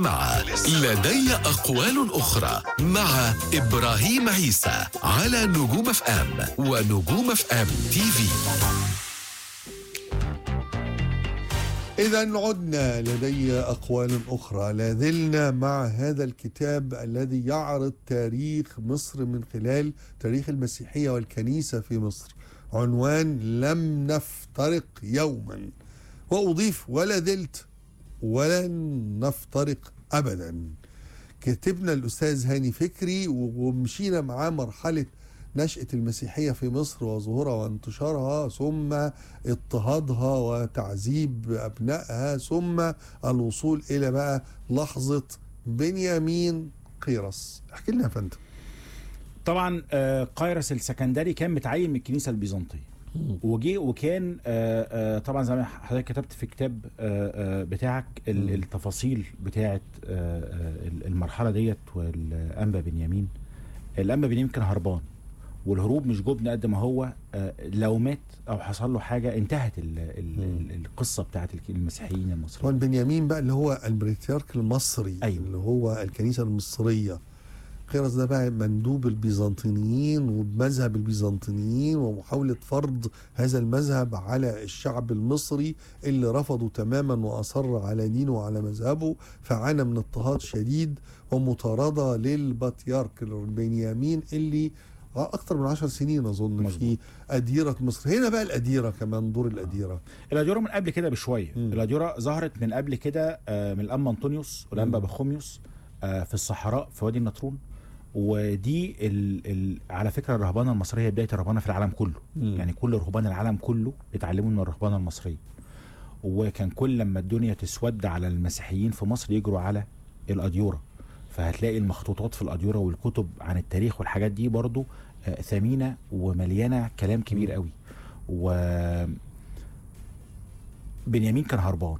مع لدي أقوال أخرى مع إبراهيم عيسى على نجوم اف ام ونجوم اف ام تي في إذا عدنا لدي أقوال أخرى لا زلنا مع هذا الكتاب الذي يعرض تاريخ مصر من خلال تاريخ المسيحية والكنيسة في مصر عنوان لم نفترق يوما وأضيف ولا زلت ولن نفترق أبدا كتبنا الأستاذ هاني فكري ومشينا معاه مرحلة نشأة المسيحية في مصر وظهورها وانتشارها ثم اضطهادها وتعذيب أبنائها ثم الوصول إلى بقى لحظة بنيامين قيرس احكي لنا يا فندم طبعا آه، قيرس السكندري كان متعين من الكنيسه البيزنطيه وجي وكان آه، آه، طبعا زي ما حضرتك كتبت في كتاب آه، آه، بتاعك ال- مم. التفاصيل بتاعه آه، آه، المرحله ديت والانبا بنيامين الانبا بنيامين كان هربان والهروب مش جبن قد ما هو آه، لو مات او حصل له حاجه انتهت ال ال مم. ال القصه بتاعه المسيحيين طبعا المصريين بنيامين بقى اللي هو البريتيارك المصري أيوة. اللي هو الكنيسة المصرية قيرس ده بقى مندوب البيزنطيين وبمذهب البيزنطيين ومحاولة فرض هذا المذهب على الشعب المصري اللي رفضه تماما وأصر على دينه وعلى مذهبه فعانى من اضطهاد شديد ومطاردة للبطيارك بنيامين اللي أكثر من عشر سنين أظن مظبوط. في أديرة مصر هنا بقى الأديرة كمان دور الأديرة الاديره من قبل كده بشويه مم. الاديره ظهرت من قبل كده آه، من الانبا انطونيوس والانبا مم. بخوميوس آه، في الصحراء في وادي النطرون ودي ال ال على فكره الرهبانه المصريه بدايه الرهبانه في العالم كله مم. يعني كل رهبان العالم كله اتعلموا من الرهبانه المصريه وكان كل لما الدنيا تسود على المسيحيين في مصر يجروا على الاديوره فهتلاقي المخطوطات في الاديوره والكتب عن التاريخ والحاجات دي برضو آه، ثمينه ومليانه كلام كبير مم. قوي و بنيامين كان هربان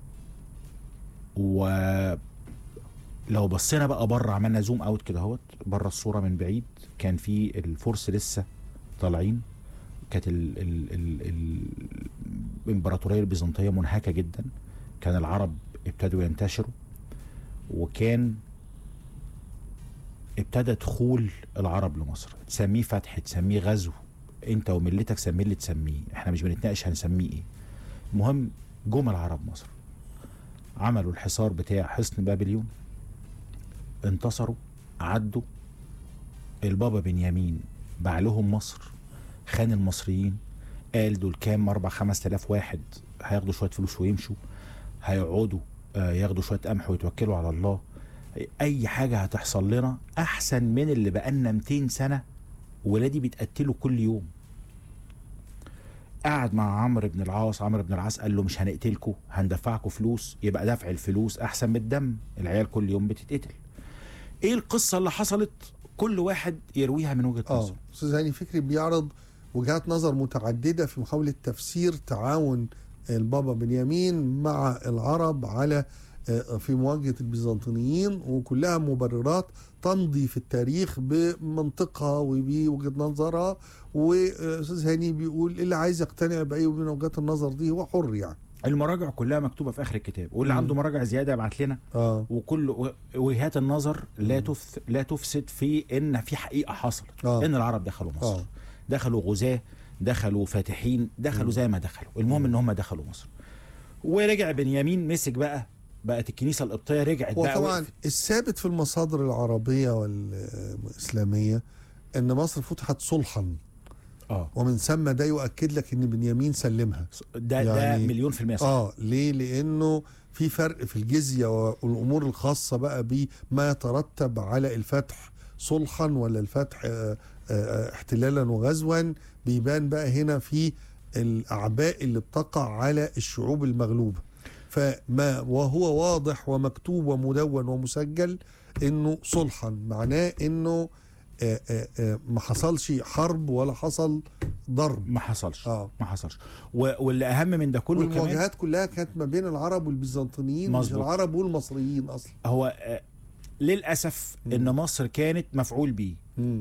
و لو بصينا بقى بره عملنا زوم اوت كده اهوت بره الصوره من بعيد كان في الفرس لسه طالعين كانت ال ال ال ال الامبراطوريه البيزنطيه منهكه جدا كان العرب ابتدوا ينتشروا وكان ابتدى دخول العرب لمصر تسميه فتح تسميه غزو انت وملتك سميه اللي تسميه احنا مش بنتناقش هنسميه ايه المهم جم العرب مصر عملوا الحصار بتاع حصن بابليون انتصروا عدوا البابا بنيامين باع لهم مصر خان المصريين قال دول كام اربع خمس تلاف واحد هياخدوا شويه فلوس ويمشوا هيقعدوا آه، ياخدوا شويه قمح ويتوكلوا على الله اي حاجه هتحصل لنا احسن من اللي بقالنا 200 سنه ولادي بيتقتلوا كل يوم قعد مع عمرو بن العاص عمرو بن العاص قال له مش هنقتلكوا هندفعكم فلوس يبقى دفع الفلوس احسن من الدم العيال كل يوم بتتقتل ايه القصه اللي حصلت كل واحد يرويها من وجهه اه نظره استاذ هاني فكري بيعرض وجهات نظر متعدده في محاوله تفسير تعاون البابا بنيامين مع العرب على آه، في مواجهه البيزنطيين وكلها مبررات تمضي في التاريخ بمنطقها وبوجهه نظرها واستاذ هاني بيقول اللي عايز يقتنع باي من وجهات النظر دي هو حر يعني المراجع كلها مكتوبه في اخر الكتاب واللي مم. عنده مراجع زياده يبعت لنا اه وكل و- وجهات النظر لا تف لا تفسد في ان في حقيقه حصلت آه. ان العرب دخلوا مصر آه. دخلوا غزاة دخلوا فاتحين دخلوا زي ما دخلوا المهم ان هم دخلوا مصر ورجع بنيامين مسك بقى بقت الكنيسه القبطيه رجعت بقى وطبعا وقفت. الثابت في المصادر العربيه والاسلاميه ان مصر فتحت صلحا اه ومن ثم ده يؤكد لك ان بنيامين سلمها ده يعني- ده مليون في المية صح اه ليه لانه في فرق في الجزيه والامور الخاصه بقى بما يترتب على الفتح صلحا ولا الفتح آه، آه، احتلالا وغزوا بيبان بقى هنا في الاعباء اللي بتقع على الشعوب المغلوبه فما وهو واضح ومكتوب ومدون ومسجل انه صلحا معناه انه آه، آه، آه، ما حصلش حرب ولا حصل ضرب ما حصلش اه ما حصلش و- واللي اهم من ده كله كمان والمواجهات كلها كانت ما بين العرب والبيزنطيين مش مظبوط. العرب والمصريين اصلا هو آه، للاسف ان مصر كانت مفعول بيه مم.